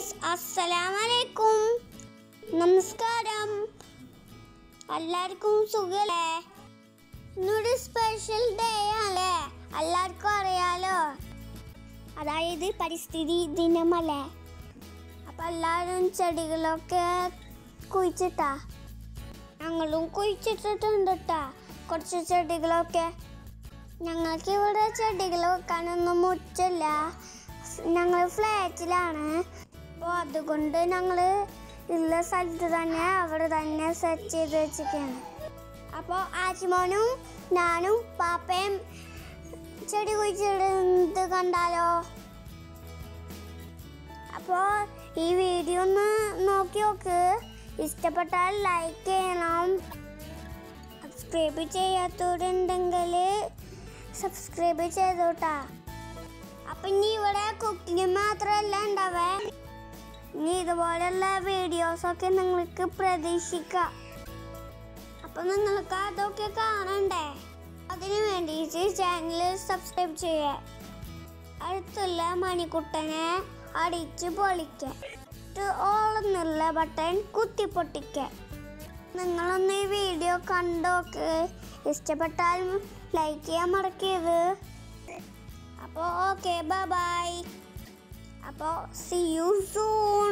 guys അസ്സലാമലൈക്കും നമസ്കാരം എല്ലാവർക്കും സുഖല്ലേ ഇന്നൊരു സ്പെഷ്യൽ ഡേ ആണല്ലേ എല്ലാവർക്കും അറിയാലോ അതായത് പരിസ്ഥിതി ദിനമല്ലേ അപ്പൊ എല്ലാവരും ചെടികളൊക്കെ കുഴിച്ചിട്ടാ ഞങ്ങളും കുഴിച്ചിട്ടിട്ടുണ്ട് ട്ടാ കുറച്ച് ചെടികളൊക്കെ ഞങ്ങൾക്ക് ഇവിടെ ചെടികൾ വെക്കാനൊന്നും മുറ്റില്ല ഞങ്ങൾ ഫ്ലാറ്റിലാണ് അപ്പോൾ അതുകൊണ്ട് ഞങ്ങൾ ഉള്ള സ്ഥലത്ത് തന്നെ അവിടെ തന്നെ സെറ്റ് ചെയ്ത് വെച്ചിരിക്കുകയാണ് അപ്പോൾ ആച്ചിമോനും ഞാനും പാപ്പയും ചെടി കുഴിച്ചിടുന്നത് കണ്ടാലോ അപ്പോൾ ഈ വീഡിയോ ഒന്ന് നോക്കി നോക്ക് ഇഷ്ടപ്പെട്ടാൽ ലൈക്ക് ചെയ്യണം സബ്സ്ക്രൈബ് ചെയ്യാത്തവരുണ്ടെങ്കിൽ സബ്സ്ക്രൈബ് ചെയ്തോട്ടാ അപ്പൊ ഇനി ഇവിടെ കുക്കിംഗ് മാത്രമല്ല ഉണ്ടാവേ ഇനി ഇതുപോലെയുള്ള വീഡിയോസ് ഒക്കെ നിങ്ങൾക്ക് പ്രതീക്ഷിക്കാം അപ്പൊ നിങ്ങൾക്ക് അതൊക്കെ കാണണ്ടേ അതിനു വേണ്ടിയിട്ട് ചാനൽ സബ്സ്ക്രൈബ് ചെയ്യേ അടുത്തുള്ള മണിക്കുട്ടനെ അടിച്ച് പൊളിക്കുക ഓളെന്നുള്ള ബട്ടൺ കുത്തി പൊട്ടിക്കുക നിങ്ങളൊന്ന് ഈ വീഡിയോ കണ്ടോക്ക് ഇഷ്ടപ്പെട്ടാൽ ലൈക്ക് ചെയ്യാൻ മറക്കരുത് അപ്പോൾ ഓക്കെ ബൈ അപ്പോൾ സി യു സൂൺ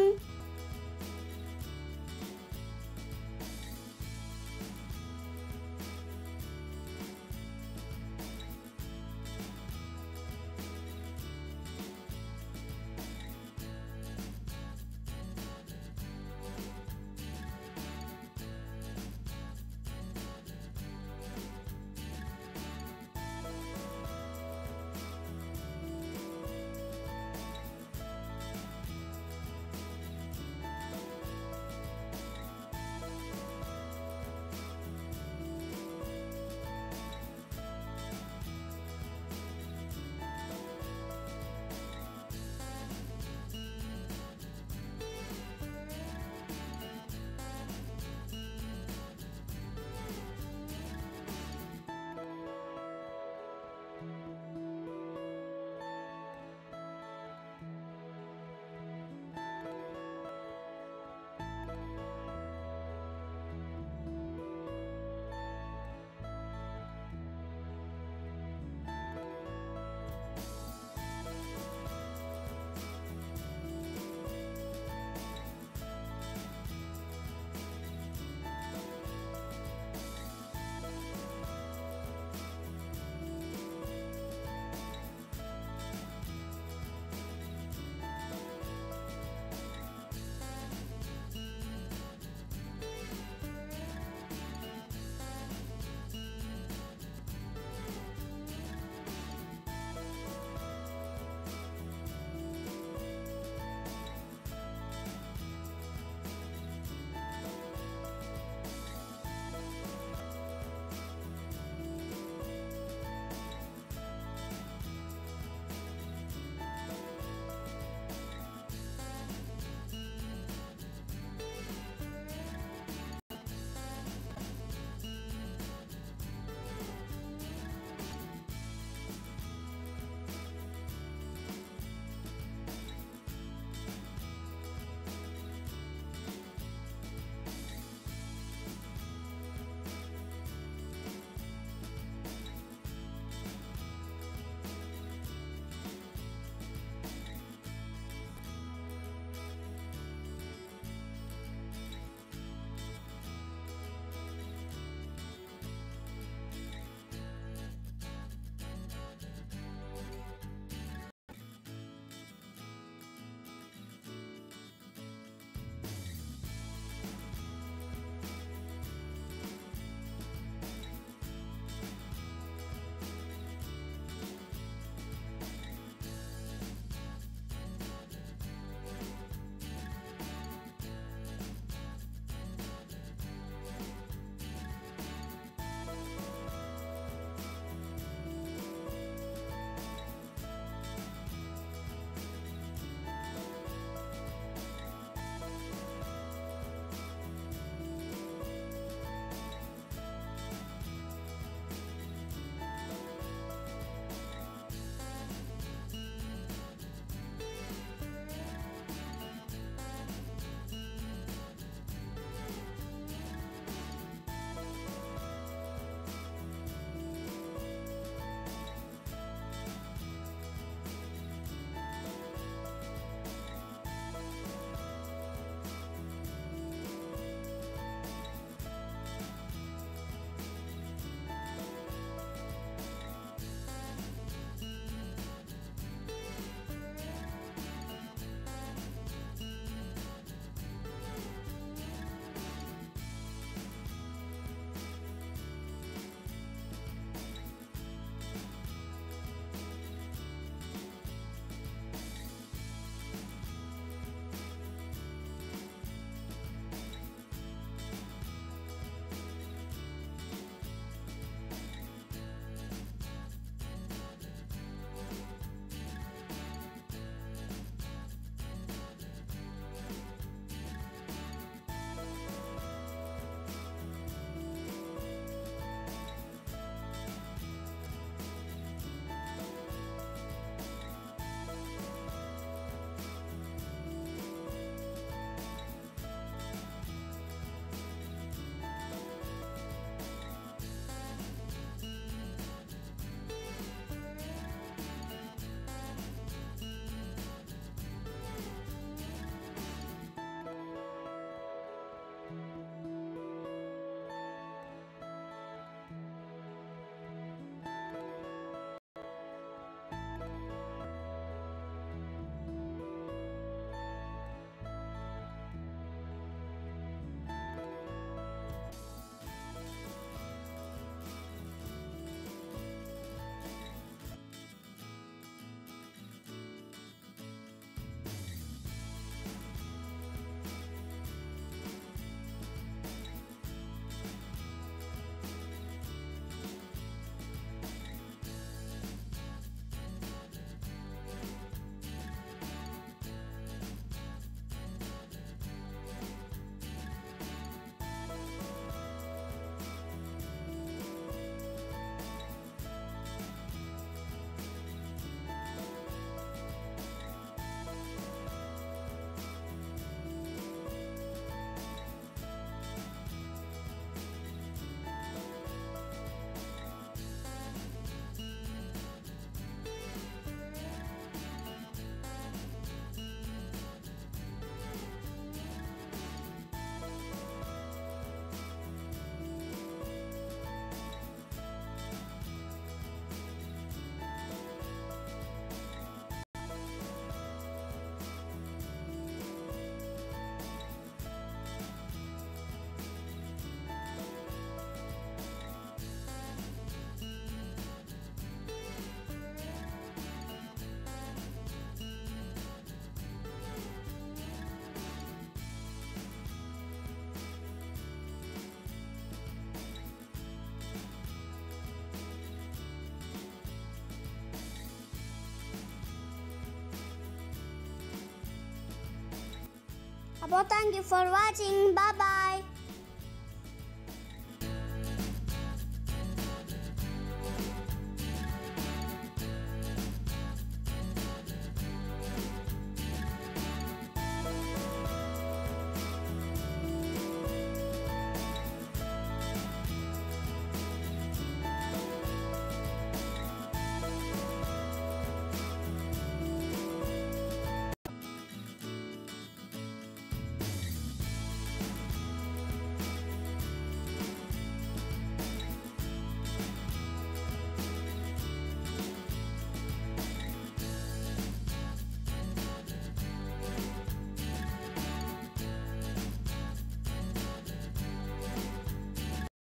അപ്പോൾ thank you for watching bye by